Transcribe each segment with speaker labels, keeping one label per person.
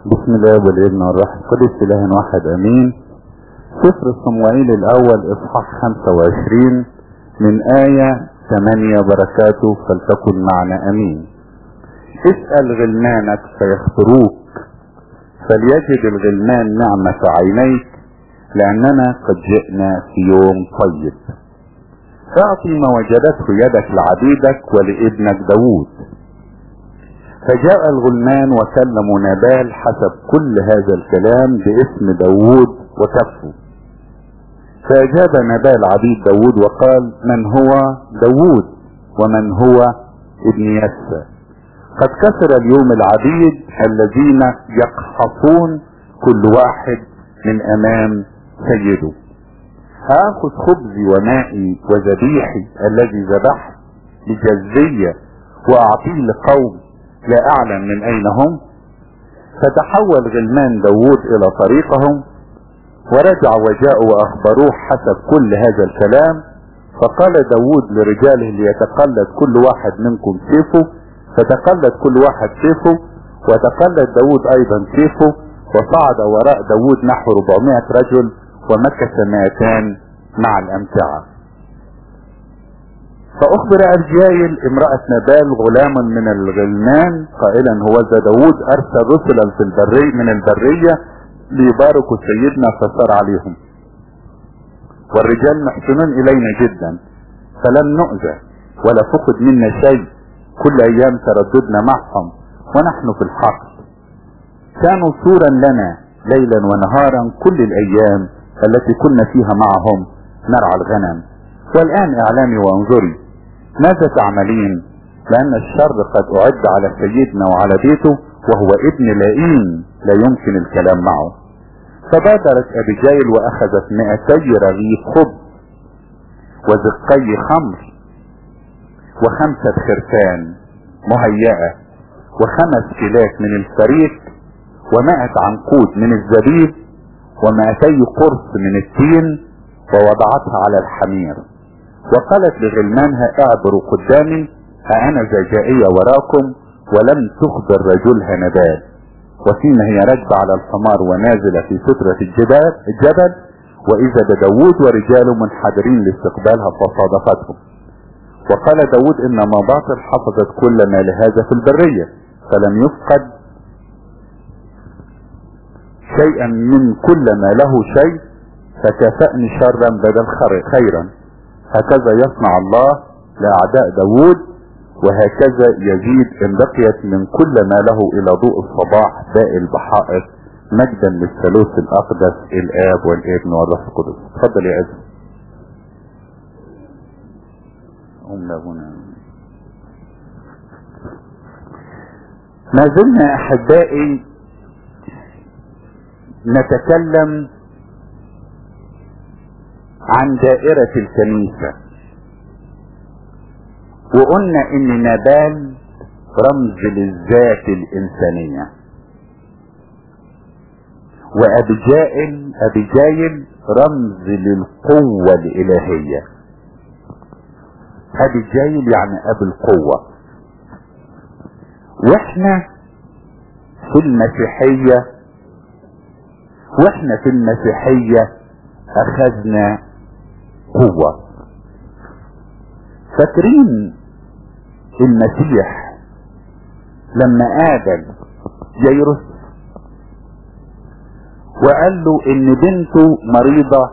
Speaker 1: بسم الله والابن والروح القدس اله واحد امين سفر صموئيل الاول اصحاح 25 من آية 8 بركاته فلتكن معنا امين اسأل غلمانك فيخبروك فليجد الغلمان نعمة عينيك لأننا قد جئنا في يوم طيب فأعطي ما وجدته يدك لعبيدك ولابنك داوود فجاء الغلمان وكلموا نبال حسب كل هذا الكلام باسم داوود وكفه فأجاب نبال عبيد داوود وقال من هو داوود ومن هو ابن يسى قد كسر اليوم العبيد الذين يقحصون كل واحد من امام سيده هاخذ خبزي ومائي وذبيحي الذي ذبحت بجزية واعطيه لقوم لا اعلم من اين هم فتحول غلمان داوود الى طريقهم ورجع وجاءوا واخبروه حسب كل هذا الكلام فقال داوود لرجاله ليتقلد كل واحد منكم سيفه فتقلد كل واحد سيفه وتقلد داود ايضا سيفه وصعد وراء داود نحو 400 رجل ومكث 200 مع الامتعة فاخبر ارجايل امرأة نبال غلاما من الغلمان قائلا هو ذا داود ارسل رسلا في البرية من البرية ليباركوا سيدنا فصار عليهم والرجال محسنون الينا جدا فلم نؤذى ولا فقد منا شيء كل ايام ترددنا معهم ونحن في الحقل كانوا سورا لنا ليلا ونهارا كل الايام التي كنا فيها معهم نرعى الغنم والان اعلامي وانظري ماذا تعملين لان الشر قد اعد على سيدنا وعلى بيته وهو ابن لئيم لا يمكن الكلام معه فبادرت ابيجايل واخذت مئتي رغيف خبز وزقي خمر وخمسة خرفان مهيئة وخمس كيلات من الفريق ومائة عنقود من الزبيب ومائتي قرص من التين ووضعتها على الحمير وقالت لغلمانها اعبروا قدامي أأنا جائية وراكم ولم تخبر رجلها نبال وفيما هي راكبة على الحمار ونازلة في سترة الجبال الجبل وإذا بداود ورجاله منحدرين لاستقبالها فصادفتهم وقال داود ان مباطل حفظت كل ما لهذا في البرية فلم يفقد شيئا من كل ما له شيء فكافأني شرا بدل خيرا هكذا يصنع الله لأعداء داود وهكذا يزيد ان بقيت من كل ما له الى ضوء الصباح باقي البحائر مجدا للثالوث الاقدس الاب والابن والروح القدس اتفضل يا عزيز هم هنا ما زلنا احبائي نتكلم عن دائرة الكنيسة وقلنا ان نبال رمز للذات الانسانية وابجائل ابجايل رمز للقوة الالهية ابي الجايل يعني ابي القوة واحنا في المسيحية واحنا في المسيحية اخذنا قوة فاكرين المسيح لما قابل جيرس وقال له ان بنته مريضة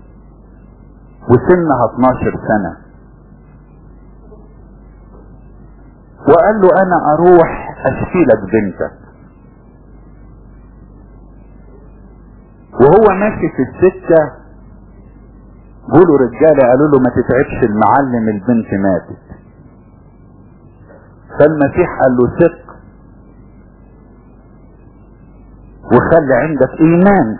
Speaker 1: وسنها 12 سنة وقال له انا اروح اشفي لك بنتك وهو ماشي في السكة قولوا رجالة قالوا له ما تتعبش المعلم البنت ماتت فالمسيح قال له ثق وخلي عندك ايمان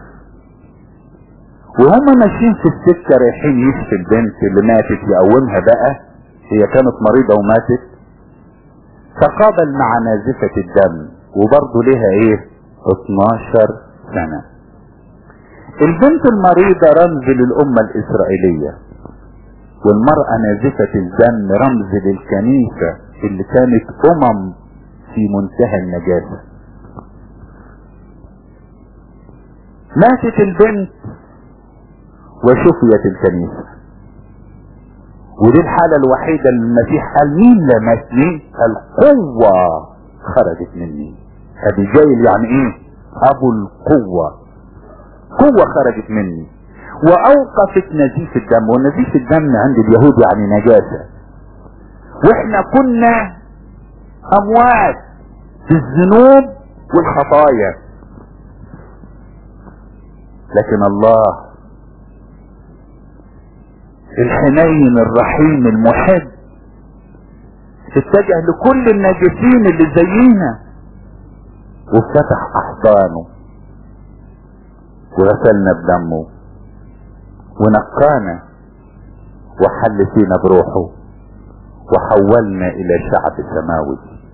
Speaker 1: وهم ماشيين في السكة رايحين يشفي البنت اللي ماتت يقومها بقى هي كانت مريضة وماتت تقابل مع نازفة الدم وبرضه لها ايه 12 سنة البنت المريضة رمز للأمة الإسرائيلية والمرأة نازفة الدم رمز للكنيسة اللي كانت أمم في منتهى النجاسة ماتت البنت وشفيت الكنيسة ودي الحالة الوحيدة اللي المسيح قال مين لمسني القوة خرجت مني ابيجايل يعني ايه ابو القوة قوة خرجت مني واوقفت نزيف الدم ونزيف الدم عند اليهود يعني نجاسة واحنا كنا اموات في الذنوب والخطايا لكن الله الحنين الرحيم المحب اتجه لكل الناجسين اللي زينا وفتح احضانه وغسلنا بدمه ونقانا وحل فينا بروحه وحولنا الى شعب سماوي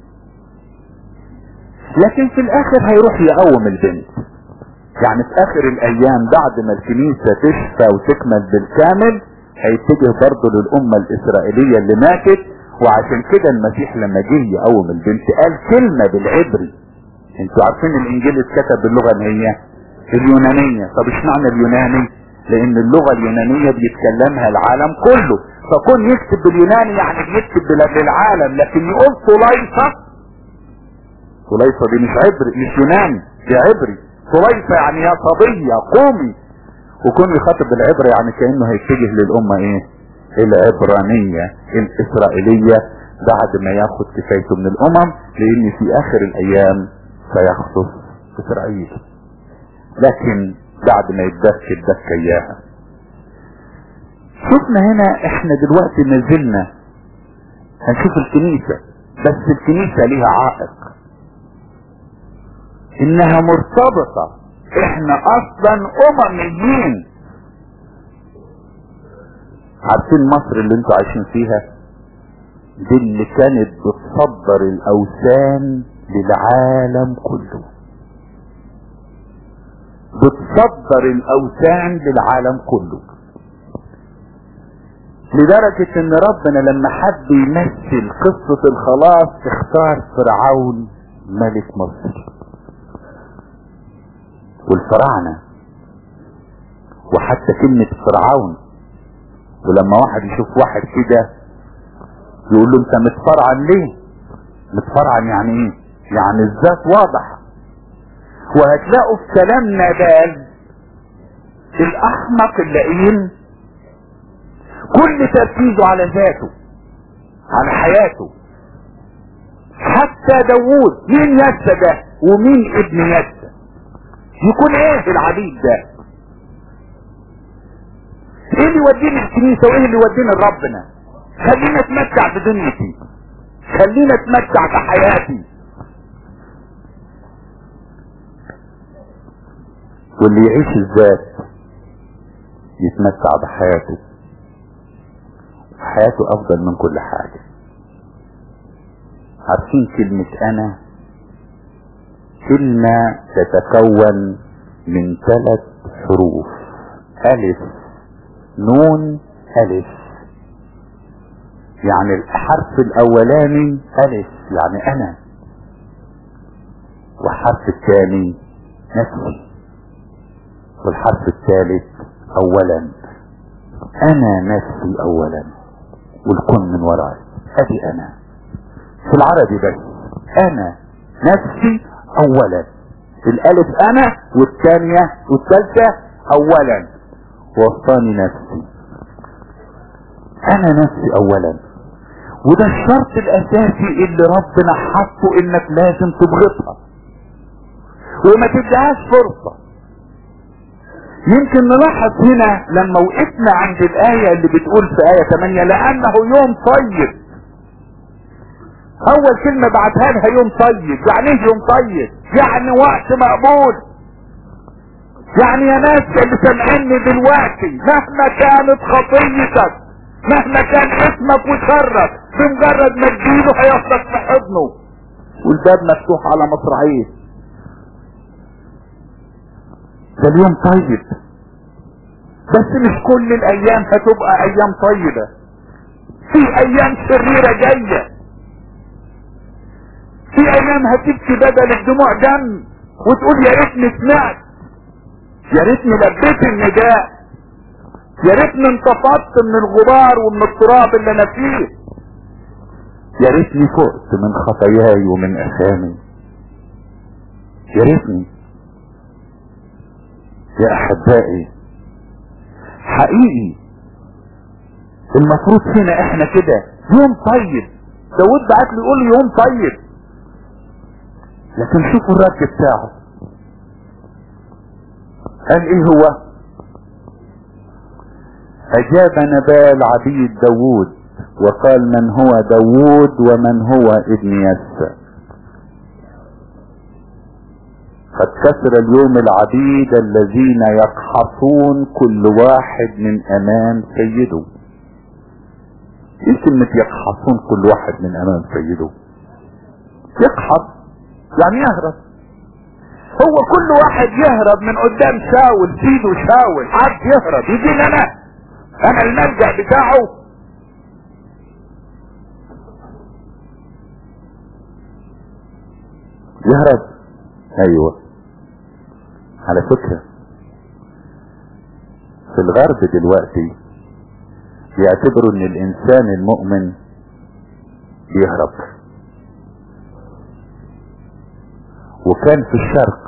Speaker 1: لكن في الاخر هيروح يقوم البنت يعني في اخر الايام بعد ما الكنيسة تشفى وتكمل بالكامل هيتجه برضه للامة الاسرائيلية اللي ماتت وعشان كده المسيح لما جه يقوم البنت قال كلمة بالعبري انتوا عارفين الانجيل اتكتب باللغة اللي هي اليونانية طب اشمعنى اليوناني لان اللغة اليونانية بيتكلمها العالم كله فكون يكتب باليوناني يعني بيكتب للعالم لكن يقول طليصة طليصة دي مش عبري مش يوناني دي عبري طليصة يعني يا صبية قومي وكون يخاطب بالعبرة يعني كأنه هيتجه للأمة ايه العبرانية الإسرائيلية بعد ما ياخد كفايته من الأمم لأن في آخر الأيام سيخصص إسرائيل لكن بعد ما يتدك يتدك إياها شفنا هنا احنا دلوقتي نزلنا هنشوف الكنيسة بس الكنيسة ليها عائق انها مرتبطة احنا اصلا امميين عارفين مصر اللي انتوا عايشين فيها دي اللي كانت بتصدر الاوثان للعالم كله بتصدر الاوثان للعالم كله لدرجة ان ربنا لما حب يمثل قصة الخلاص اختار فرعون ملك مصر والفراعنة وحتى كلمة فرعون ولما واحد يشوف واحد كده يقول له انت متفرعن ليه متفرعن يعني ايه يعني الذات واضح وهتلاقوا في كلام نبال الاحمق اللئيم كل تركيزه على ذاته على حياته حتى داوود مين يسى ده ومين ابن يسى يكون ايه العبيد ده ايه اللي يوديني الكنيسة وايه اللي يوديني لربنا خلينا اتمتع بدنيتي خلينا اتمتع بحياتي واللي يعيش الذات يتمتع بحياته حياته افضل من كل حاجة عارفين كلمة انا كلمة تتكون من ثلاث حروف الف نون الف يعني الحرف الاولاني الف يعني انا والحرف الثاني نفسي والحرف الثالث اولا انا نفسي اولا والكون من وراي ادي انا في العربي بس انا نفسي اولا الالف انا والثانية والثالثة اولا وصاني نفسي انا نفسي اولا وده الشرط الاساسي اللي ربنا حطه انك لازم تبغضها وما تديهاش فرصة يمكن نلاحظ هنا لما وقفنا عند الآية اللي بتقول في آية 8 لأنه يوم طيب أول كلمة بعتها لها يوم طيب يعني إيه يوم طيب؟ يعني وقت مقبول يعني يا ناس اللي سامعيني دلوقتي مهما كانت خطيتك مهما كان اسمك وشرك بمجرد ما تجيله هياخدك في حضنه والباب مفتوح على مصراعيه ده اليوم طيب بس مش كل الايام هتبقى ايام طيبة في ايام شريرة جاية في ايام هتبكي بدل الدموع دم وتقول يا ريتني سمعت يا ريتني لبيت النداء يا ريتني انتفضت من الغبار ومن التراب اللي انا فيه يا ريتني فقت من خطاياي ومن اثامي يا ريتني يا احبائي حقيقي المفروض فينا احنا كده يوم طيب داود بعت لي يقول لي يوم طيب لكن شوفوا الرد بتاعه قال ايه هو اجاب نبال عبيد داود وقال من هو داود ومن هو ابن يسى قد كسر اليوم العبيد الذين يقحصون كل واحد من امام سيده ايه كلمة يقحصون كل واحد من امام سيده يقحص يعني يهرب هو كل واحد يهرب من قدام شاول سيده شاول عاد يهرب يجي لي انا انا الملجأ بتاعه يهرب ايوه على فكرة في الغرب دلوقتي بيعتبروا ان الانسان المؤمن بيهرب وكان في الشرق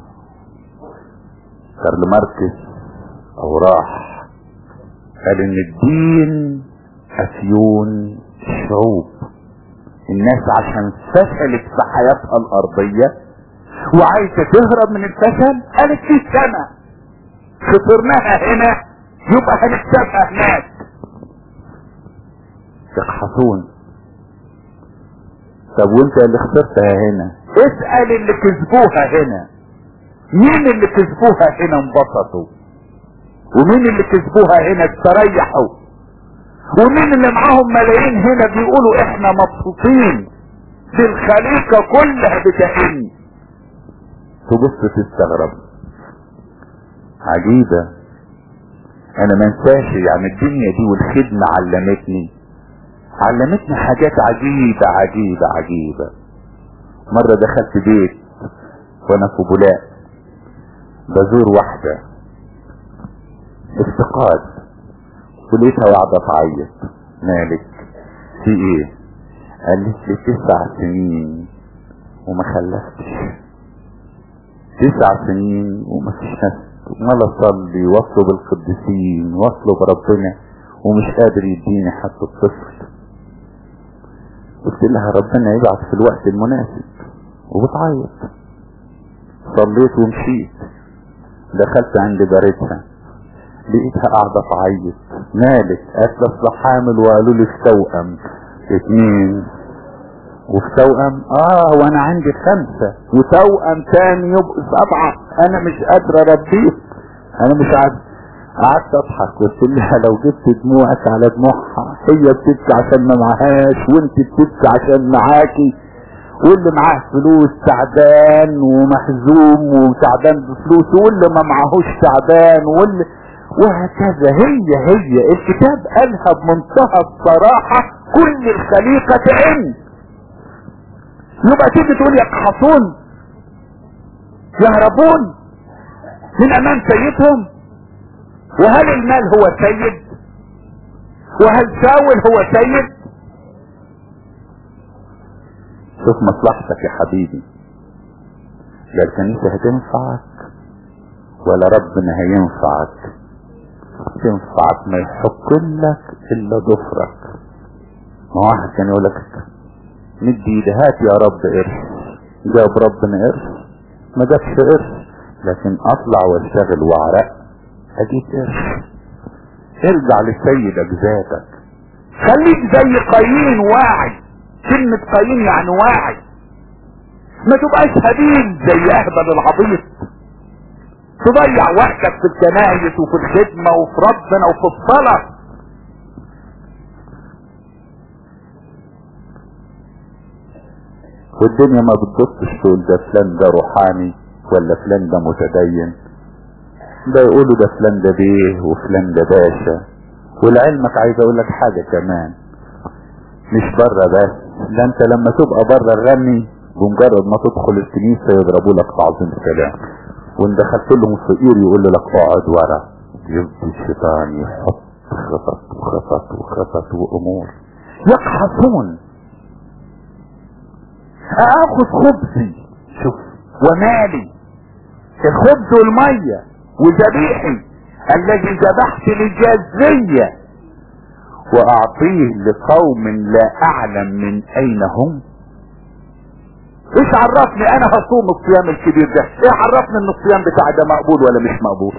Speaker 1: كارل ماركس او راح قال ان الدين افيون الشعوب الناس عشان فشلت في حياتها الارضية وعايزة تهرب من الفشل قالت في السماء خسرناها هنا يبقى هنكسبها هناك يقحصون طب وانت اللي خسرتها هنا اسأل اللي كسبوها هنا مين اللي كسبوها هنا انبسطوا ومين اللي كسبوها هنا استريحوا ومين اللي معاهم ملايين هنا بيقولوا احنا مبسوطين في الخليقة كلها بتهني تبص تستغرب عجيبة انا ما انساش يعني الدنيا دي والخدمة علمتني علمتني حاجات عجيبة عجيبة عجيبة مرة دخلت بيت وانا في بولاق بزور واحدة افتقاد ولقيتها قاعدة تعيط مالك في ايه قالت لي تسع سنين وما خلفتش تسع سنين وما فيش نفس ولا اصلي واطلب القديسين واطلب ربنا ومش قادر يديني حتى الطفل قلت لها ربنا يبعث في الوقت المناسب وبتعيط صليت ومشيت دخلت عند جارتها لقيتها قاعدة تعيط مالك قالت لي اصل حامل وقالوا لي استوأم اتنين وفي توأم اه وانا عندي خمسة وتوأم تاني يبقى سبعة انا مش قادر اربيه انا مش عارف قعدت اضحك قلت لها لو جبت دموعك على دموعها هي بتبكي عشان ما معهاش وانت بتبكي عشان معاكي واللي معاه فلوس تعبان ومحزوم وتعبان بفلوسه واللي ما معهوش تعبان واللي وهكذا هي هي الكتاب قالها بمنتهى الصراحة كل الخليقة تعن يبقى تيجي تقول يقحطون يهربون من امام سيدهم وهل المال هو سيد وهل شاول هو سيد شوف مصلحتك يا حبيبي لا الكنيسة هتنفعك ولا ربنا هينفعك تنفعك ما يحق لك الا ضفرك ما واحد كان يقول لك مد ايدي هات يا رب قرش جاب ربنا قرش ما جابش قرش لكن اطلع واشتغل واعرق اجيب قرش ارجع لسيدك ذاتك خليك زي قايين واعي كلمة قايين يعني واعي ما تبقاش هبيل زي اهبل العبيط تضيع وقتك في الكنايس وفي الخدمة وفي ربنا وفي الصلاة والدنيا ما بتبصش تقول ده فلان ده روحاني ولا فلان ده متدين ده يقولوا ده فلان ده بيه وفلان ده باشا ولعلمك عايز اقول لك حاجة كمان مش بره بس ده انت لما تبقى بره الغني بمجرد ما تدخل الكنيسة يضربوا لك تعظيم سلام وان دخلت لهم الفقير يقول لك اقعد ورا يبدي الشيطان يحط خطط وخطط وخطط وامور يقحصون اخذ خبزي شوف ومالي الخبز والمية وذبيحي الذي ذبحت لجازية واعطيه لقوم لا اعلم من اين هم ايش عرفني انا هصوم الصيام الكبير ده ايه عرفني ان الصيام بتاع ده مقبول ولا مش مقبول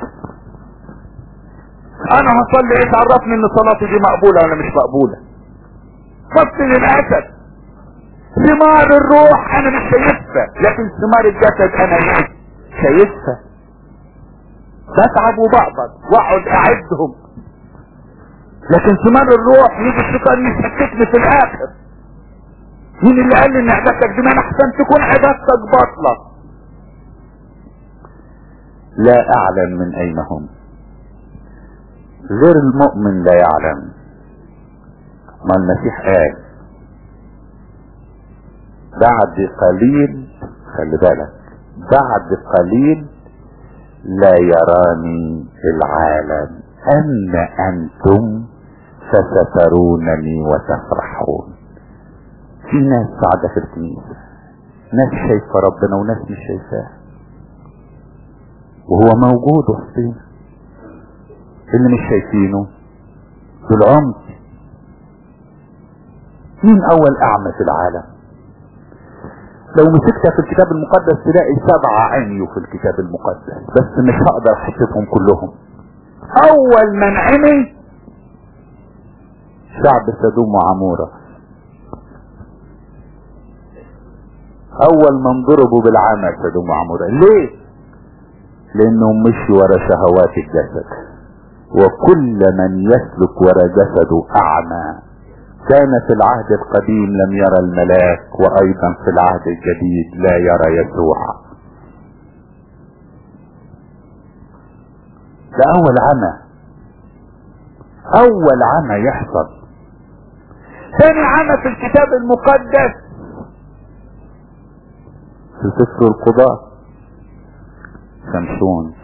Speaker 1: انا هصلي ايش عرفني ان صلاتي دي مقبولة ولا مش مقبولة بس للاسف ثمار الروح انا مش شايفها لكن ثمار الجسد انا ايه شايفها بتعب وبقبض واقعد اعدهم لكن ثمار الروح يجي الشيطان يسكتني في الاخر مين اللي قال لي ان عبادتك دي ما احسن تكون عبادتك باطلة لا اعلم من اين هم غير المؤمن لا يعلم ما المسيح قال بعد قليل خلي بالك بعد قليل لا يراني العالم اما انتم فسترونني وتفرحون في ناس قاعده في الكنيسه ناس شايفه ربنا وناس مش شايفاه وهو موجود وسطينا اللي مش شايفينه بالعمق مين اول اعمى في العالم لو مسكتها في الكتاب المقدس تلاقي سبعة عميوا في الكتاب المقدس بس مش هقدر احسبهم كلهم اول من عمي شعب سدوم وعمورة اول من ضربوا بالعمى سدوم وعمورة ليه لانهم مشوا ورا شهوات الجسد وكل من يسلك ورا جسده اعمى كان في العهد القديم لم يرى الملاك وايضا في العهد الجديد لا يرى يسوع ده اول عمى اول عمى يحصل ثاني عمى في الكتاب المقدس في سفر القضاء شمشون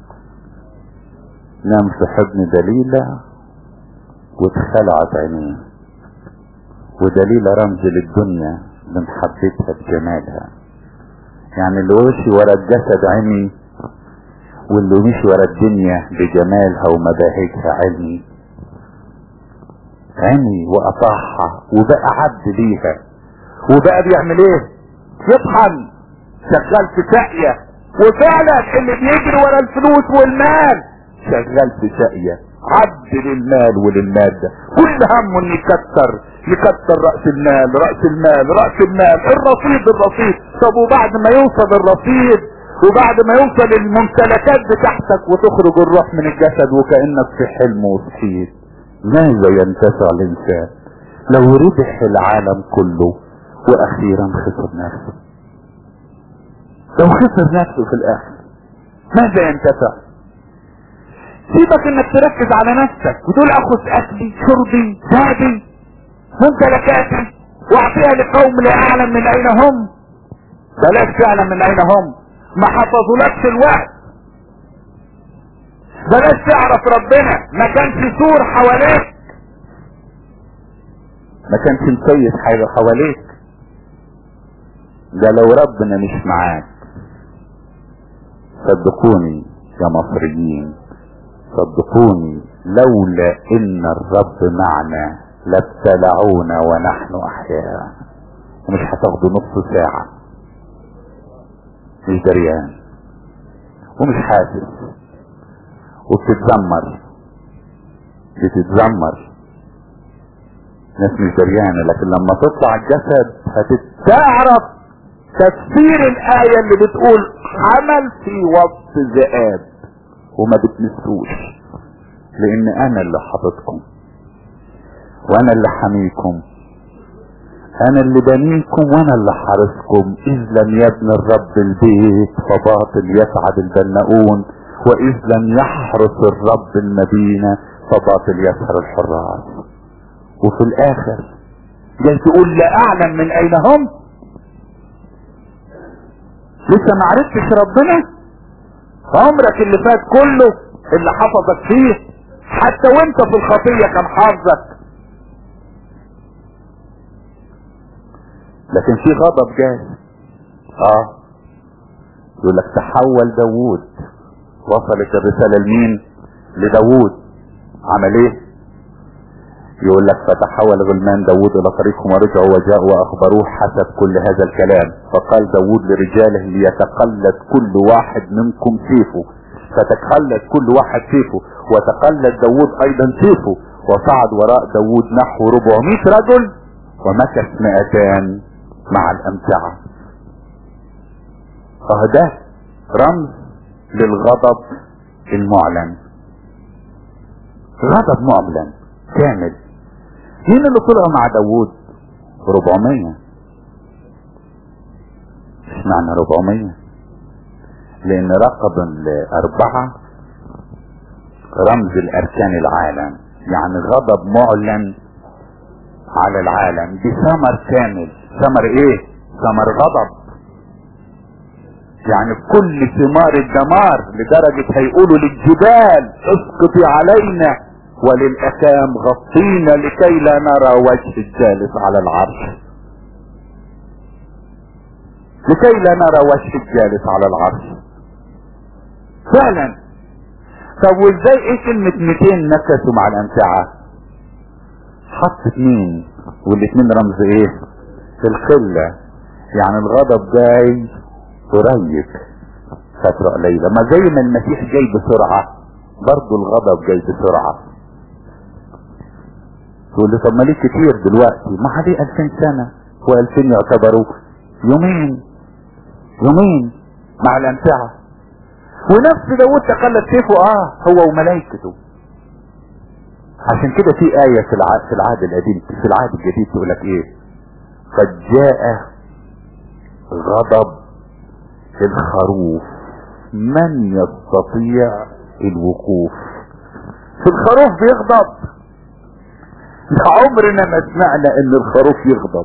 Speaker 1: نام في حضن دليلة واتخلعت عينيه ودليلة رمز للدنيا من حبتها بجمالها يعني اللي مشي ورا الجسد عمي واللي مشي ورا الدنيا بجمالها ومباهجها عمي عمي وقطعها وبقى عبد ليها وبقى بيعمل ايه يطحن شغال في ساقية وفعلا اللي بيجري ورا الفلوس والمال شغال في ساقية عبد للمال وللمادة كل همه انه يكتر يكتر رأس المال رأس المال رأس المال الرصيد الرصيد طب وبعد ما يوصل الرصيد وبعد ما يوصل الممتلكات بتاعتك وتخرج الروح من الجسد وكأنك في حلم وصحيت ماذا ينتفع الانسان لو ربح العالم كله واخيرا خسر نفسه لو خسر نفسه في الاخر ماذا ينتفع سيبك انك تركز على نفسك وتقول اخذ اكلي شربي زادي ممتلكاتي واعطيها لقوم لا اعلم من اين هم بلاش تعلم من اين هم ما حفظولكش الوقت بلاش تعرف ربنا ما كانش سور حواليك ما كانش مسيس حاجه حواليك ده لو ربنا مش معاك صدقوني يا مصريين صدقوني لولا ان الرب معنا لابتلعونا ونحن احياء ومش هتاخدوا نص ساعة مش دريان ومش حاسس وبتتذمر بتتذمر ناس مش دريانة لكن لما تطلع الجسد هتتعرف تفسير الآية اللي بتقول عمل في وسط ذئاب وما بتمسوش لان انا اللي حاططكم وانا اللي حميكم انا اللي بنيكم وانا اللي حارسكم اذ لم يبني الرب البيت فباطل يسعد البناؤون واذ لم يحرس الرب المدينة فباطل يسهر الحراس وفي الاخر جاي تقول لا اعلم من اين هم لسه ما عرفتش ربنا عمرك اللي فات كله اللي حفظك فيه حتى وانت في الخطية كان حافظك لكن في غضب جاي اه يقول لك تحول داوود وصلت الرسالة لمين لداوود عمل ايه يقول لك فتحول غلمان داود الى طريقهم ورجعوا وجاءوا واخبروه حسب كل هذا الكلام فقال داود لرجاله ليتقلد كل واحد منكم سيفه فتقلد كل واحد سيفه وتقلد داود ايضا سيفه وصعد وراء داود نحو 400 رجل ومكث 200 مع الامتعة فهده رمز للغضب المعلن غضب معلن كامل مين اللي طلعوا مع داوود 400 مش معنى 400 لان رقب الاربعة رمز الاركان العالم يعني غضب معلن على العالم دي ثمر كامل ثمر ايه ثمر غضب يعني كل ثمار الدمار لدرجة هيقولوا للجبال اسقطي علينا وللأكام غطينا لكي لا نرى وجه الجالس على العرش لكي لا نرى وجه الجالس على العرش فعلا طب وازاي ايه كلمة 200 نكسوا مع الامتعة حط اتنين والاتنين رمز ايه القلة يعني الغضب جاي قريب فترة قليلة ما زي ما المسيح جاي بسرعة برضو الغضب جاي بسرعة تقول لي طب ما ليه كتير دلوقتي ما عليه 2000 سنة و2000 يعتبروا يومين يومين مع الامتعة ونفس داود تقلد سيفه اه هو وملائكته عشان كده في آية في العهد في العهد القديم في العهد الجديد تقول لك ايه قد جاء غضب الخروف من يستطيع الوقوف في الخروف بيغضب عمرنا ما سمعنا ان الخروف يغضب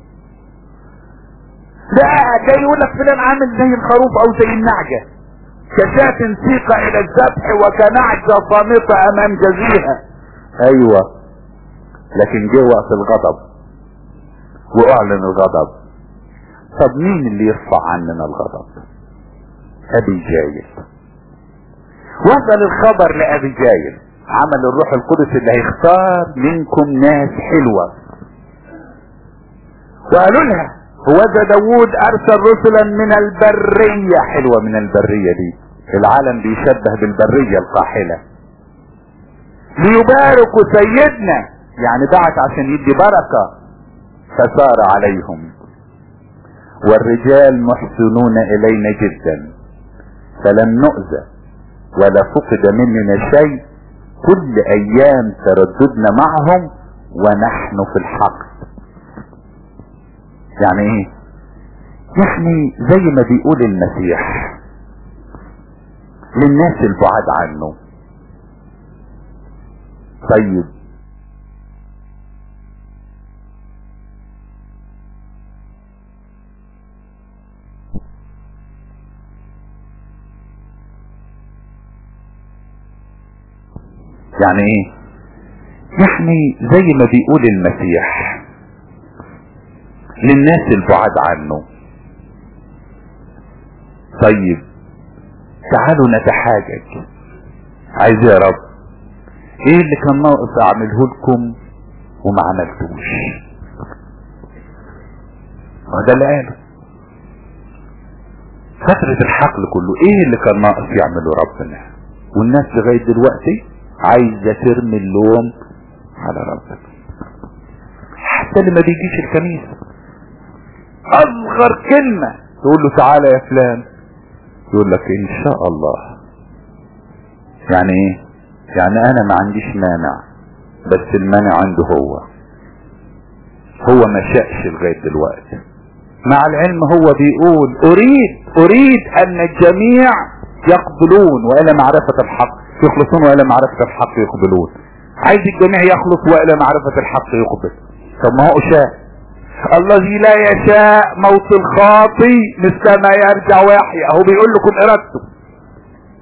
Speaker 1: لا جاي يقول لك فلان عامل زي الخروف او زي النعجة كشاة سيق الى الذبح وكنعجة صامتة امام جزيها ايوه لكن جه وقت الغضب واعلن الغضب طب مين اللي يرفع عننا الغضب ابي جايل وصل الخبر لابي جايل عمل الروح القدس اللي هيختار منكم ناس حلوة وقالوا لها هو ده داوود ارسل رسلا من البرية حلوة من البرية دي العالم بيشبه بالبرية القاحلة ليباركوا سيدنا يعني بعت عشان يدي بركة فسار عليهم والرجال محسنون الينا جدا فلم نؤذى ولا فقد مننا شيء كل ايام ترددنا معهم ونحن في الحق يعني ايه يعني زي ما بيقول المسيح للناس البعاد عنه طيب يعني ايه يعني زي ما بيقول المسيح للناس البعاد عنه طيب تعالوا نتحاجج عايز يا رب ايه اللي كان ناقص اعمله لكم وما عملتوش وده اللي قاله فترة الحقل كله ايه اللي كان ناقص يعمله ربنا والناس لغاية دلوقتي عايزة ترمي اللوم على ربنا حتى اللي ما بيجيش الكنيسة اصغر كلمة تقول له تعالى يا فلان يقول لك ان شاء الله يعني ايه يعني انا ما عنديش مانع بس المانع عنده هو هو ما شاءش لغاية دلوقتي مع العلم هو بيقول اريد اريد ان الجميع يقبلون والى معرفة الحق يخلصون والى معرفة الحق يقبلون عايز الجميع يخلص والى معرفة الحق يقبل طب ما هو شاء الذي لا يشاء موت الخاطي مثل ما يرجع ويحيى اهو بيقول لكم ارادته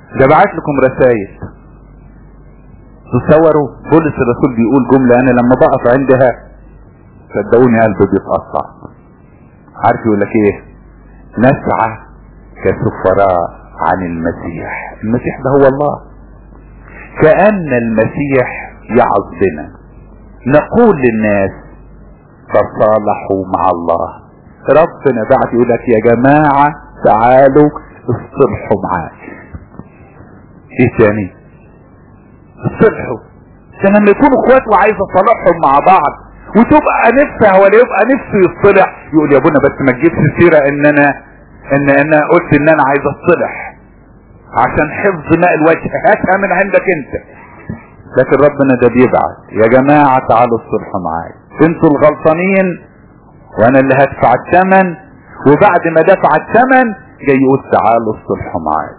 Speaker 1: ده بعت لكم رسائل تصوروا بولس الرسول بيقول جملة انا لما بقف عندها صدقوني قلبي بيتقطع عارف يقول لك ايه نسعى كسفراء عن المسيح المسيح ده هو الله كأن المسيح يعظ بنا نقول للناس تصالحوا مع الله ربنا بعد يقول لك يا جماعة تعالوا اصطلحوا معاه ايه تاني اصطلحوا عشان لما يكونوا اخوات وعايز اصالحهم مع بعض وتبقى نفسها ولا يبقى نفسه يصطلح يقول يا ابونا بس ما تجيبش سيرة ان انا ان انا قلت ان انا عايز اصطلح عشان حفظ ماء الوجه هاتها من عندك انت لكن ربنا ده بيبعت يا جماعة تعالوا اصطلحوا معايا انتوا الغلطانين وانا اللي هدفع الثمن وبعد ما دفع الثمن جاي يقول تعالوا اصطلحوا معايا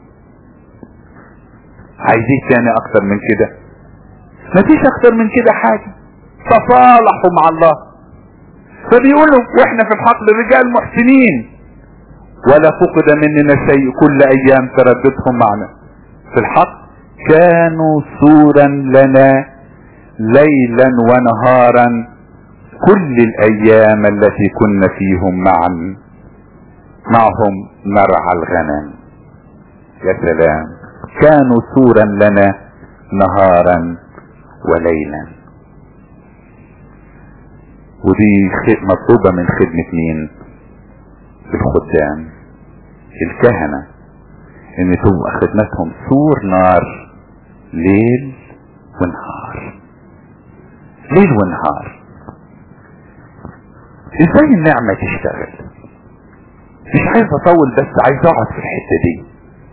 Speaker 1: عايزين تاني اكتر من كده مفيش اكتر من كده حاجة تصالحوا مع الله فبيقولوا واحنا في الحقل رجال محسنين ولا فقد مننا شيء كل ايام ترددهم معنا في الحق كانوا سورا لنا ليلا ونهارا كل الايام التي كنا فيهم معا معهم نرعى الغنم يا سلام كانوا سورا لنا نهارا وليلا ودي مطلوبة من خدمة مين الخدام الكهنة ان تبقى خدمتهم سور نار ليل ونهار ليل ونهار ازاي النعمة تشتغل مش عايز اطول بس عايز اقعد في الحتة دي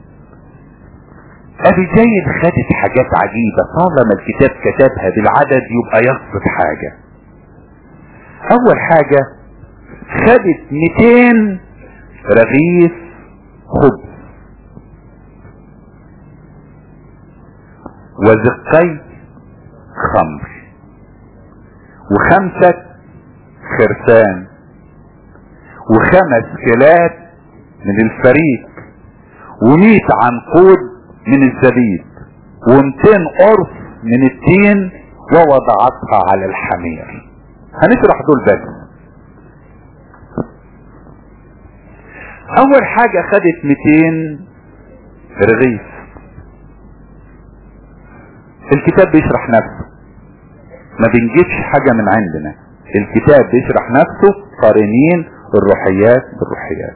Speaker 1: ابي جيد خدت حاجات عجيبة طالما الكتاب كتبها بالعدد يبقى يقصد حاجة اول حاجة خدت 200 رغيف خبز وزقي خمر وخمسة خرفان وخمس كلات من الفريق وميت عنقود من الزبيب ومتين قرص من التين ووضعتها على الحمير هنشرح دول بس اول حاجة خدت 200 رغيف الكتاب بيشرح نفسه ما بنجيبش حاجة من عندنا الكتاب بيشرح نفسه قارنين الروحيات بالروحيات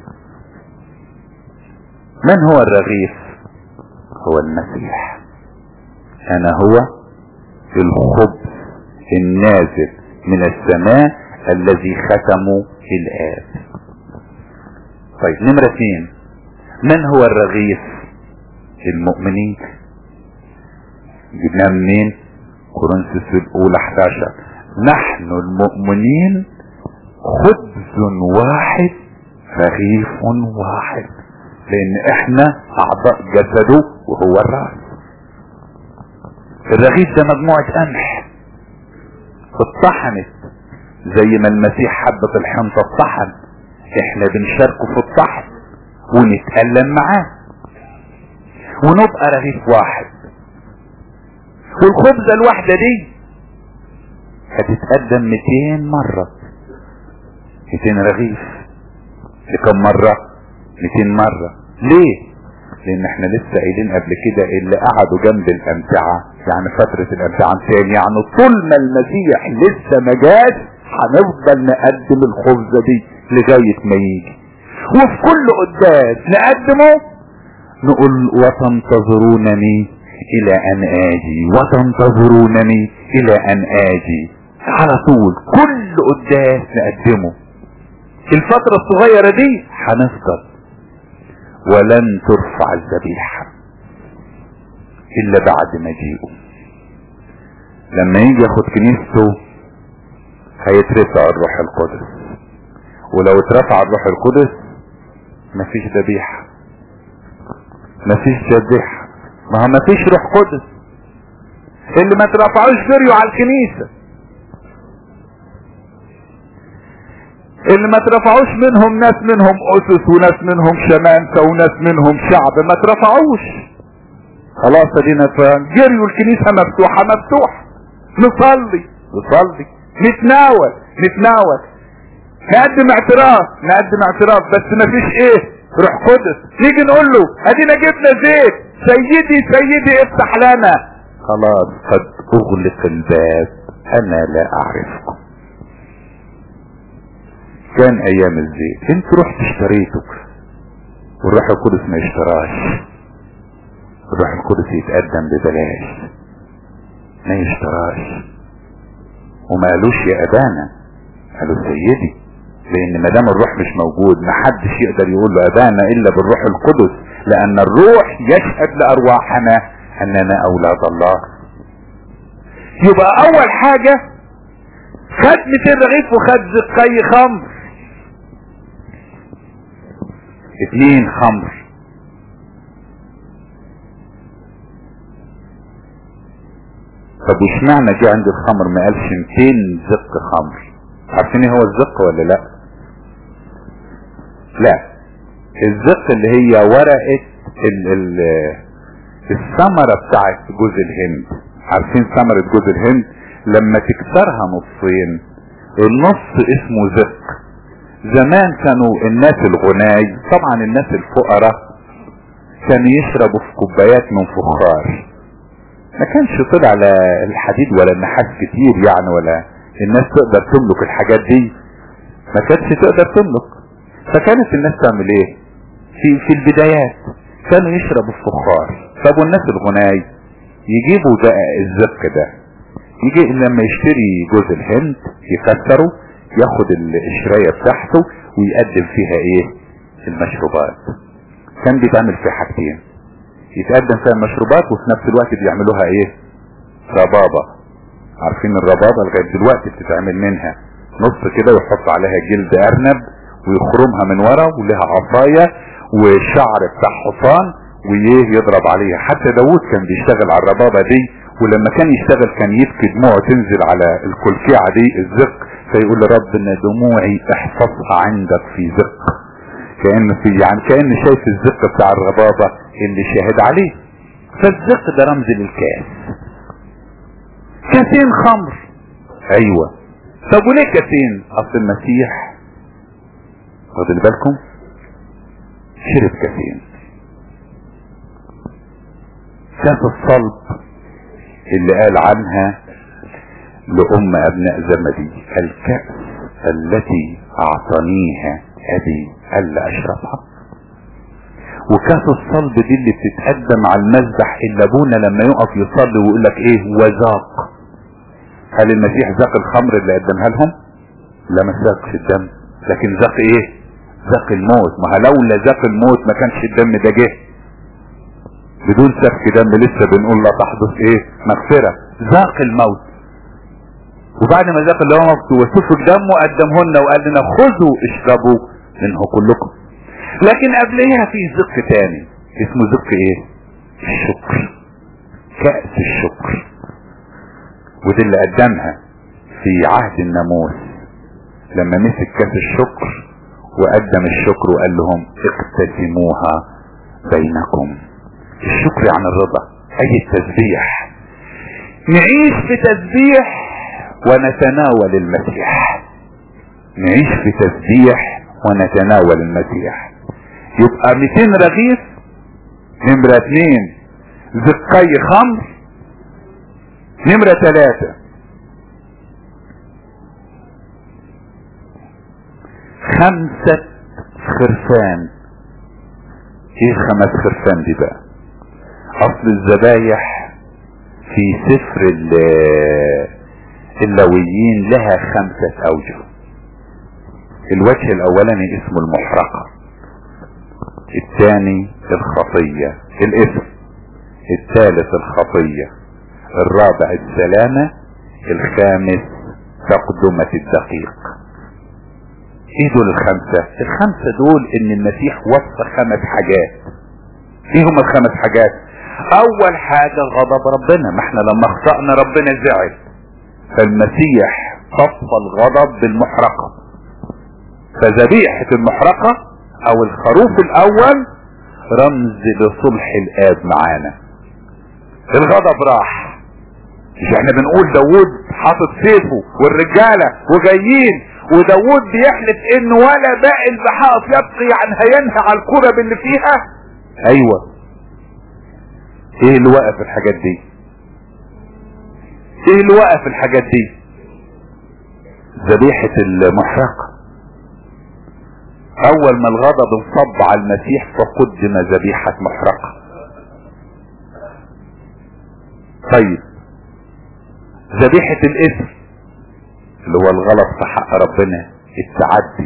Speaker 1: من هو الرغيف هو المسيح انا هو الخبز النازل من السماء الذي ختمه الاب طيب نمرة اثنين من هو الرغيف المؤمنين جبناها منين كورنثوس الاولى 11 نحن المؤمنين خبز واحد رغيف واحد لان احنا اعضاء جسده وهو الراس الرغيف ده مجموعة قمح اتطحنت زي ما المسيح حبة الحنطة اتطحن احنا بنشاركه في الطحن ونتألم معاه ونبقى رغيف واحد والخبزة الواحدة دي هتتقدم 200 مرة 200 رغيف لكم مرة 200 مرة ليه لان احنا لسه قايلين قبل كده اللي قعدوا جنب الامتعة يعني فترة الامتعة تاني يعني طول ما المسيح لسه ما جاش هنفضل نقدم الخبزة دي لغاية ما يجي وفي كل قداس نقدمه نقول وتنتظرونني الى ان اجي وتنتظرونني الى ان اجي على طول كل قداس نقدمه الفترة الصغيرة دي هنفضل ولن ترفع الذبيحة الا بعد مجيئه لما يجي ياخد كنيسته هيترفع الروح القدس ولو اترفع الروح القدس مفيش ذبيحة مفيش ذبيحة ما هو مفيش روح قدس اللي ما ترفعوش جريوا على الكنيسة اللي ما ترفعوش منهم ناس منهم اسس وناس منهم شمامسة وناس منهم شعب ما ترفعوش خلاص ادينا جريوا الكنيسة مفتوحة مفتوحة نصلي نصلي نتناول نتناول نقدم اعتراف نقدم اعتراف بس مفيش ايه روح قدس نيجي نقول له ادينا جبنا زيت سيدي سيدي افتح لنا خلاص قد اغلق الباب انا لا اعرفكم كان ايام الزيت انت رحت اشتريته والروح القدس ما يشتراش الروح القدس يتقدم ببلاش ما يشتراش وما قالوش يا ابانا قالوا سيدي لان ما دام الروح مش موجود ما حدش يقدر يقول له ابانا الا بالروح القدس لان الروح يشهد لارواحنا اننا اولاد الله يبقى اول حاجة خد 200 رغيف وخد زقي خمر اتنين خمر طب واشمعنى جه عند الخمر ما قالش 200 زق خمر عارفين ايه هو الزق ولا لا لا الزق اللي هي ورقة ال ال الثمرة بتاعت جوز الهند عارفين ثمرة جوز الهند لما تكسرها نصين النص اسمه زق زمان كانوا الناس الغناي طبعا الناس الفقراء كانوا يشربوا في كوبايات من فخار ما كانش طلع لا الحديد ولا النحاس كتير يعني ولا الناس تقدر تملك الحاجات دي ما كانتش تقدر تملك فكانت الناس تعمل ايه في في البدايات كانوا يشربوا الفخار طب والناس الغناي يجيبوا ده الزق ده يجي لما يشتري جوز الهند يكسره ياخد الشرايه بتاعته ويقدم فيها ايه المشروبات كان بيتعمل في حاجتين يتقدم فيها المشروبات وفي نفس الوقت بيعملوها ايه ربابة عارفين الربابة لغاية دلوقتي بتتعمل منها نص كده ويحط عليها جلد ارنب ويخرمها من ورا ولها عصاية وشعر بتاع حصان وايه يضرب عليها حتى داوود كان بيشتغل على الربابة دي ولما كان يشتغل كان يبكي دموعه تنزل على الكلكيعة دي الزق فيقول لرب ان دموعي احفظها عندك في زق كأن في يعني كأن شايف الزق بتاع الربابة اللي شاهد عليه فالزق ده رمز للكاس كاسين خمر ايوه طب وليه كاسين اصل المسيح واخدين بالكم شرب كاسين كاس الصلب اللي قال عنها لأم أبناء زمدي الكأس التي أعطانيها أبي ألا أشربها وكاس الصلب دي اللي بتتقدم على المذبح اللي ابونا لما يقف يصلي ويقول لك ايه وذاق هل المسيح ذاق الخمر اللي قدمها لهم لا ما ذاقش الدم لكن ذاق ايه ذاق الموت ما لولا ذاق الموت ما كانش الدم ده جه بدون سفك دم لسه بنقول لا تحدث ايه مغفرة ذاق الموت وبعد ما ذاق اللي هو موت وسفك دمه قدمهن وقال لنا خذوا اشربوا منه كلكم لكن قبلها في زق تاني اسمه زق ايه الشكر كأس الشكر ودي اللي قدمها في عهد الناموس لما مسك كأس الشكر وقدم الشكر وقال لهم اقتسموها بينكم الشكر عن الرضا اي التسبيح نعيش في تسبيح ونتناول المسيح نعيش في تسبيح ونتناول المسيح يبقى 200 رغيف نمرة اتنين زقي خمر نمرة ثلاثة خمسة خرفان ايه خمس خرفان دي بقى اصل الذبايح في سفر اللويين لها خمسة اوجه الوجه الاولاني اسمه المحرقة الثاني الخطية الاسم الثالث الخطية الرابع السلامة الخامس تقدمة الدقيق ايه دول الخمسة الخمسة دول ان المسيح وصى خمس حاجات ايه هم الخمس حاجات اول حاجة غضب ربنا ما احنا لما اخطأنا ربنا زعل فالمسيح صفى الغضب بالمحرقة فذبيحة المحرقة او الخروف الاول رمز لصلح الاب معانا الغضب راح مش احنا بنقول داوود حاطط سيفه والرجالة وجايين وداوود بيحلف انه ولا باقي البحائط يبقي عن هينهى على الكرب اللي فيها ايوه ايه اللي وقف الحاجات دي ايه اللي وقف الحاجات دي ذبيحة المحرقة اول ما الغضب انصب على المسيح فقدم ذبيحة محرقة طيب ذبيحة الاسم اللي هو الغلط في حق ربنا التعدي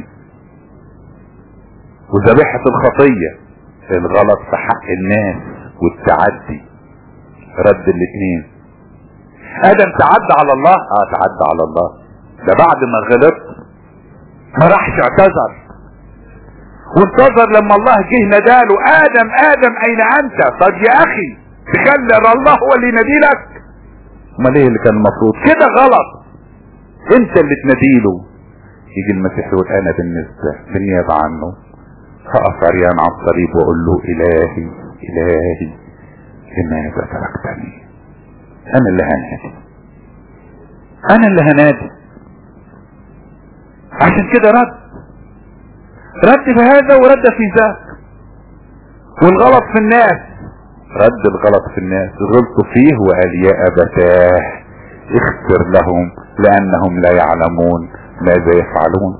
Speaker 1: وذبيحة الخطية الغلط في حق الناس والتعدي رد الاثنين ادم تعدى على الله اه تعدى على الله ده بعد ما غلط ما راحش اعتذر وانتظر لما الله جه ناداله ادم ادم اين انت طب يا اخي تخلي الله هو اللي يناديلك امال ايه اللي كان المفروض كده غلط انت اللي تناديله يجي المسيح يقول انا بالنسبة بالنيابة عنه هقف عريان على الصليب واقول له الهي الهي لماذا تركتني انا اللي هنادي انا اللي هنادي عشان كده رد رد في هذا ورد في ذاك والغلط في الناس رد الغلط في الناس غلطوا فيه وقال يا ابتاه اغفر لهم لانهم لا يعلمون ماذا يفعلون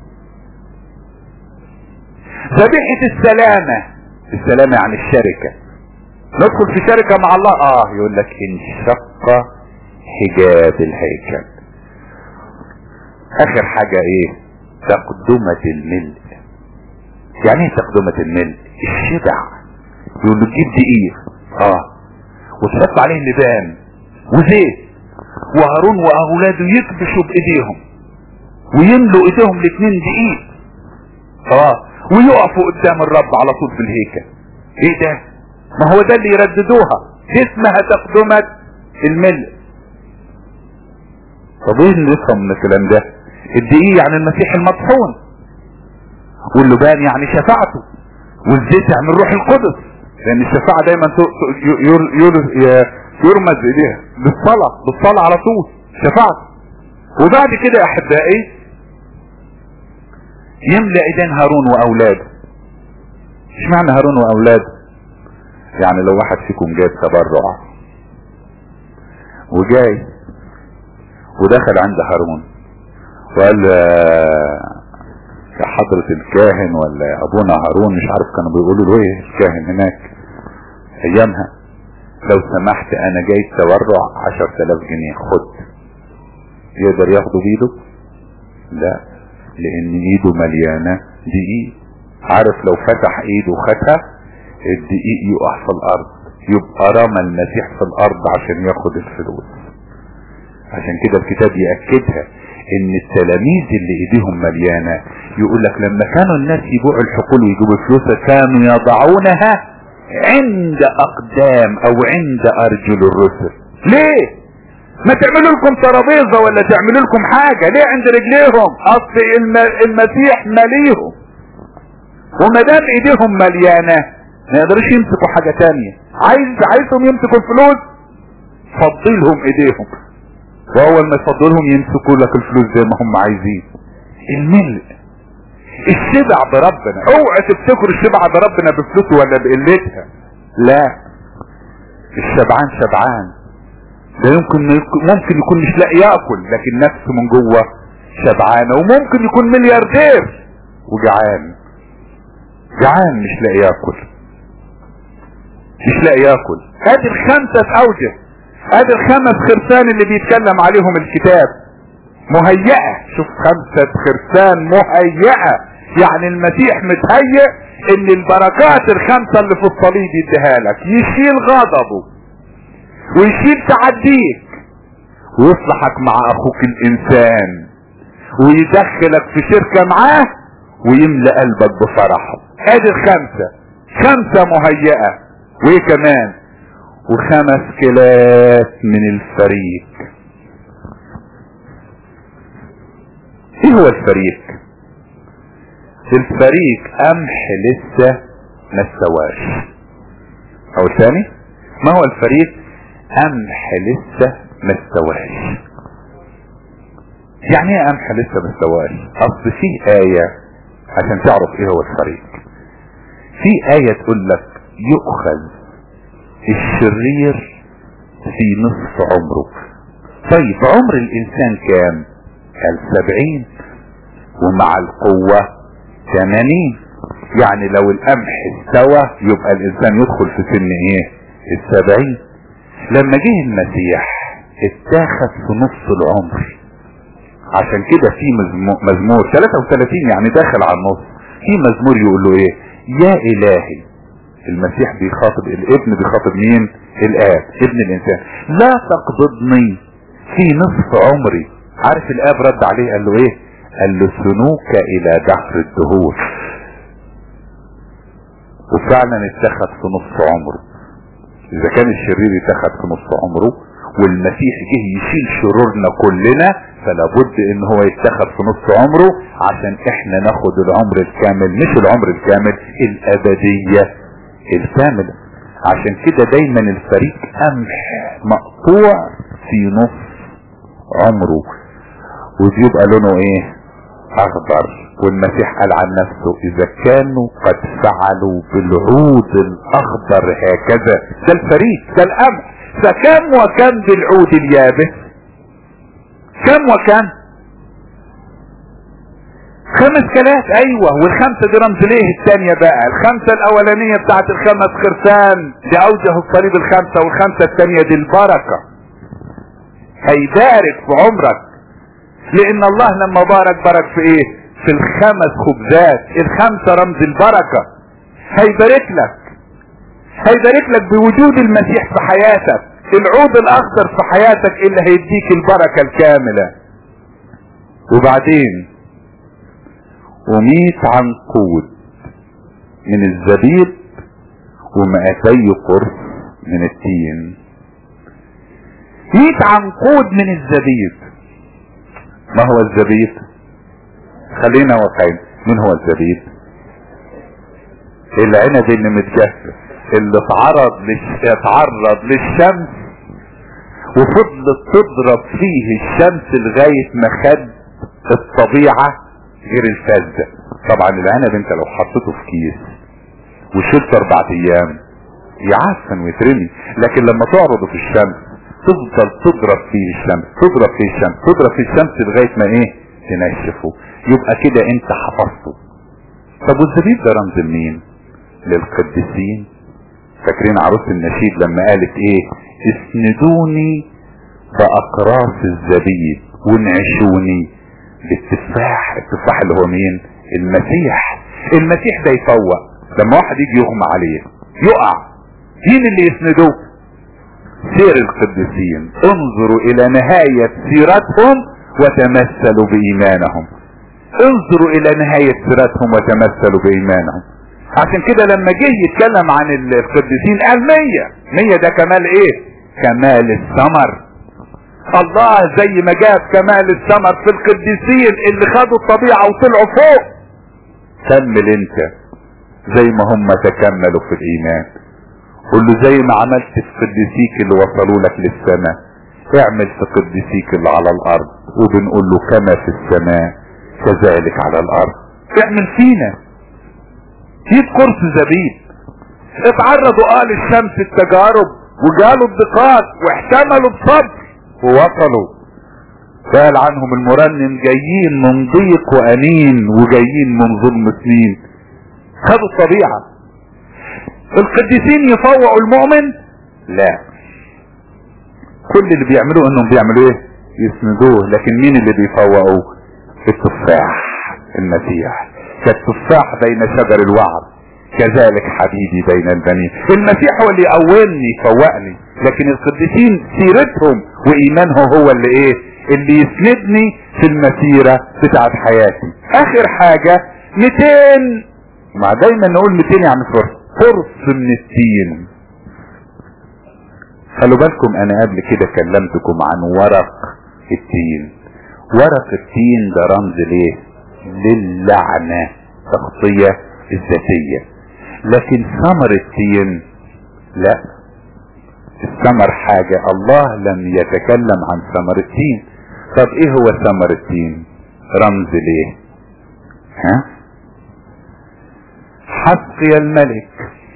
Speaker 1: ذبيحة السلامة السلامة عن الشركة ندخل في شركة مع الله اه يقول لك انشق حجاب الهيكل اخر حاجة ايه تقدمة الملء يعني ايه تقدمة الملء الشبع يقول له تجيب دقيق اه وتحط عليه لبان وزيت وهارون واولاده يكبشوا بايديهم ويملوا ايديهم الاثنين دقيق اه ويقفوا قدام الرب على طول في الهيكل ايه ده ما هو ده اللي يرددوها دي اسمها تقدمة الملء طب ايه اللي يفهم من الكلام ده الدقيق يعني المسيح المطحون واللبان يعني شفاعته والزيت يعني الروح القدس لان الشفاعة دايما يرمز اليها بالصلاة بالصلاة على طول شفاعته وبعد كده يا احبائي يملأ ايدين هارون واولاده ايش معنى هارون واولاده يعني لو واحد فيكم جايب تبرع وجاي ودخل عند هارون وقال يا حضرة الكاهن ولا ابونا هارون مش عارف كانوا بيقولوا له ايه الكاهن هناك ايامها لو سمحت انا جاي تبرع عشر تلاف جنيه خد يقدر ياخده بايده لا لان ايده مليانة دقيق عارف لو فتح ايده وخدها الدقيق يقع في الارض يبقى رمى المسيح في الارض عشان ياخد الفلوس عشان كده الكتاب يأكدها ان التلاميذ اللي ايديهم مليانة يقول لك لما كانوا الناس يبيعوا الحقول ويجيبوا فلوسها كانوا يضعونها عند اقدام او عند ارجل الرسل ليه ما تعملوا لكم ترابيزة ولا تعملوا لكم حاجة ليه عند رجليهم اصل المسيح مليهم وما دام ايديهم مليانة ما يقدرش يمسكوا حاجة تانية عايز عايزهم يمسكوا الفلوس فضلهم ايديهم واول ما يفضلهم يمسكوا لك الفلوس زي ما هم عايزين الملء الشبع بربنا اوعى تفتكروا الشبع بربنا بفلوسه ولا بقلتها لا الشبعان شبعان ده يمكن ممكن يكون مش لاقي ياكل لكن نفسه من جوه شبعانه وممكن يكون ملياردير وجعان جعان مش لاقي ياكل مش لاقي ياكل ادي الخمسة اوجه ادي الخمس خرسان اللي بيتكلم عليهم الكتاب مهيئة شوف خمسة خرسان مهيئة يعني المسيح متهيئ ان البركات الخمسة اللي في الصليب يديها لك يشيل غضبه ويشيل تعديك ويصلحك مع اخوك الانسان ويدخلك في شركة معاه ويملأ قلبك بفرحه ادي الخمسة خمسة مهيئة وايه كمان وخمس كلات من الفريق ايه هو الفريق الفريق قمح لسه ما استواش او ثاني ما هو الفريق قمح لسه ما استواش يعني ايه قمح لسه ما استواش اصل في آية عشان تعرف ايه هو الفريق في آية تقول لك يؤخذ الشرير في نصف عمره طيب عمر الانسان كام قال سبعين ومع القوة ثمانين يعني لو القمح استوى يبقى الانسان يدخل في سن ايه السبعين لما جه المسيح اتاخد في نص العمر عشان كده في مزمور 33 يعني داخل على النص في مزمور يقول له ايه يا الهي المسيح بيخاطب الابن بيخاطب مين الاب ابن الانسان لا تقبضني في نصف عمري عارف الاب رد عليه قال له ايه قال له سنوك الى دهر الدهور وفعلا اتخذ في نصف عمره اذا كان الشرير اتخذ في نصف عمره والمسيح جه يشيل شرورنا كلنا فلا بد ان هو يتخذ في نصف عمره عشان احنا ناخد العمر الكامل مش العمر الكامل الابدية الكاملة عشان كده دايما الفريق قمح مقطوع في نص عمره وبيبقى لونه ايه اخضر والمسيح قال عن نفسه اذا كانوا قد فعلوا بالعود الاخضر هكذا ده الفريق ده القمح فكم وكم بالعود اليابس كم وكم خمس كلات ايوه والخمسه دي رمز ليه الثانيه بقى الخمسه الاولانيه بتاعت الخمس خرفان دي اوجه الصليب الخمسه والخمسه الثانيه دي البركه هيبارك في عمرك لان الله لما بارك بارك في ايه في الخمس خبزات الخمسه رمز البركه هيبارك لك هيبارك لك بوجود المسيح في حياتك العود الاخضر في حياتك اللي هيديك البركه الكامله وبعدين وميت عنقود من الزبيب ومئتي قرص من التين ميت عنقود من الزبيب ما هو الزبيب خلينا واقعين من هو الزبيب العنب اللي متجفف اللي اتعرض للش... اتعرض للشمس وفضلت تضرب فيه الشمس لغاية ما خد الطبيعة غير الفاسدة طبعا العنب انت لو حطيته في كيس وشلت اربع ايام يعفن ويترمي لكن لما تعرضه في الشمس تفضل تضرب فيه الشمس تضرب فيه الشمس تضرب فيه الشمس لغاية ما ايه تنشفه يبقى كده انت حفظته طب والزبيب ده رمز لمين للقديسين فاكرين عروس النشيد لما قالت ايه اسندوني باقراص الزبيب وانعشوني بالتفاح التفاح اللي هو مين المسيح المسيح ده يفوق لما واحد يجي يغمى عليه يقع مين اللي يسندوه سير القديسين انظروا الى نهاية سيرتهم وتمثلوا بايمانهم انظروا الى نهاية سيرتهم وتمثلوا بايمانهم عشان كده لما جه يتكلم عن القديسين قال مية مية ده كمال ايه كمال الثمر الله زي ما جاب كمال الثمر في القديسين اللي خدوا الطبيعة وطلعوا فوق كمل انت زي ما هم تكملوا في الايمان قول له زي ما عملت في قديسيك اللي وصلوا لك للسماء اعمل في قديسيك اللي على الارض وبنقول له كما في السماء كذلك على الارض اعمل فينا جيب قرص زبيب اتعرضوا اه للشمس التجارب وجالوا الضيقات واحتملوا بصبر ووصلوا قال عنهم المرنم جايين من ضيق وانين وجايين من ظلم سنين خدوا الطبيعة القديسين يفوقوا المؤمن لا كل اللي بيعملوه انهم بيعملوا ايه يسندوه لكن مين اللي بيفوقوا التفاح المسيح كالتفاح بين شجر الوعد كذلك حبيبي بين البنين المسيح هو اللي يقومني يفوقني لكن القديسين سيرتهم وايمانهم هو اللي ايه اللي يسندني في المسيرة بتاعت حياتي اخر حاجة 200 مع دايما نقول 200 يعني فرص فرص من التين خلوا بالكم انا قبل كده كلمتكم عن ورق التين ورق التين ده رمز ليه للعنة تغطية الذاتية لكن ثمر التين لا الثمر حاجة الله لم يتكلم عن ثمر التين طب ايه هو ثمر التين رمز ليه ها حسقي الملك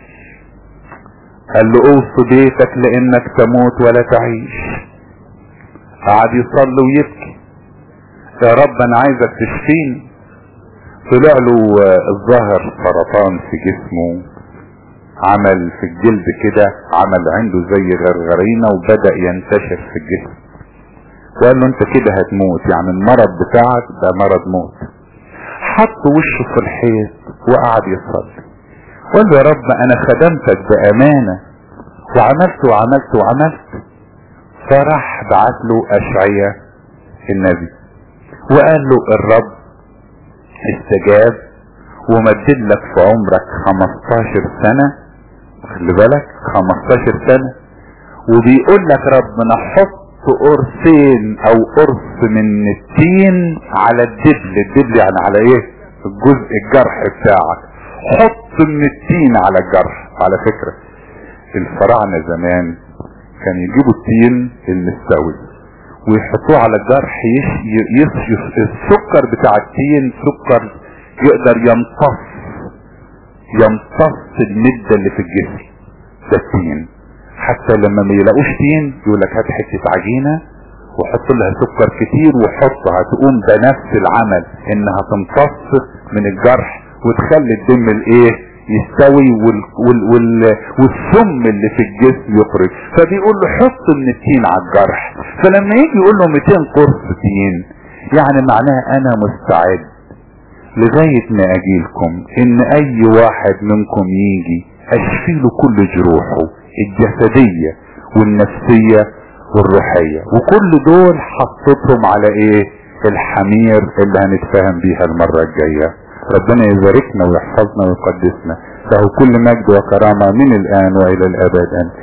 Speaker 1: قال له اوصي بيتك لانك تموت ولا تعيش قعد يصلي ويبكي يا رب انا عايزك تشفيني طلع له الظاهر سرطان في جسمه عمل في الجلد كده عمل عنده زي غرغرينه وبدأ ينتشر في الجسم وقال له انت كده هتموت يعني المرض بتاعك ده مرض موت حط وشه في الحيط وقعد يصلي قال له يا رب انا خدمتك بامانة وعملت وعملت وعملت فراح بعت له اشعية النبي وقال له الرب استجاب ومدد لك في عمرك 15 سنة خلي بالك 15 سنة وبيقول لك ربنا حط قرصين او قرص من التين على الدبل الدبل يعني على ايه الجزء الجرح بتاعك حط من التين على الجرح على فكرة الفراعنة زمان كان يجيبوا التين المستوي ويحطوه على الجرح يش يش يش السكر بتاع التين سكر يقدر يمتص يمتص المدة اللي في الجسم ده التين حتى لما ما يلاقوش تين يقول لك هات حته عجينه وحط لها سكر كتير وحطها تقوم بنفس العمل انها تمتص من الجرح وتخلي الدم الايه يستوي وال وال وال والسم اللي في الجسم يخرج فبيقول له حط من التين على الجرح فلما يجي يقول له 200 قرص تين يعني معناها انا مستعد لغاية ما اجيلكم ان اي واحد منكم يجي اشفي له كل جروحه الجسدية والنفسية والروحية وكل دول حطيتهم على ايه الحمير اللي هنتفاهم بيها المرة الجاية ربنا يباركنا ويحفظنا ويقدسنا له كل مجد وكرامة من الآن وإلى الأبد